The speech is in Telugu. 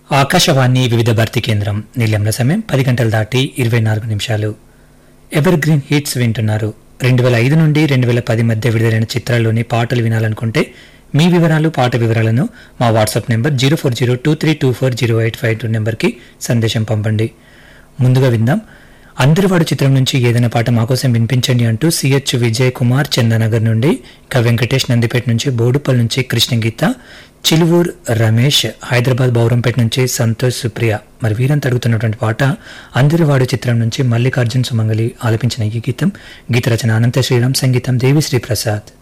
ఆకాశవాణి వివిధ భర్తీ కేంద్రం నిలయంల సమయం పది గంటలు దాటి ఇరవై నాలుగు నిమిషాలు ఎవర్ గ్రీన్ హిట్స్ వింటున్నారు రెండు వేల ఐదు నుండి రెండు వేల పది మధ్య విడుదలైన చిత్రాల్లోని పాటలు వినాలనుకుంటే మీ వివరాలు పాట వివరాలను మా WhatsApp number zero four zero two three two four zero eight five two నెంబర్కి సందేశం పంపండి ముందుగా విందాం అందరివాడు చిత్రం నుంచి ఏదైనా పాట మాకోసం వినిపించండి అంటూ సిహెచ్ విజయ్ కుమార్ చందనగర్ నుండి ఇక వెంకటేష్ నందిపేట నుంచి బోడుపల్ నుంచి కృష్ణగీత చిలువూర్ రమేష్ హైదరాబాద్ బౌరంపేట నుంచి సంతోష్ సుప్రియ మరి వీరంతా అడుగుతున్నటువంటి పాట అందరివాడు చిత్రం నుంచి మల్లికార్జున్ సుమంగలి ఆలపించిన ఈ గీతం గీత రచన అనంత శ్రీరామ్ సంగీతం దేవిశ్రీ ప్రసాద్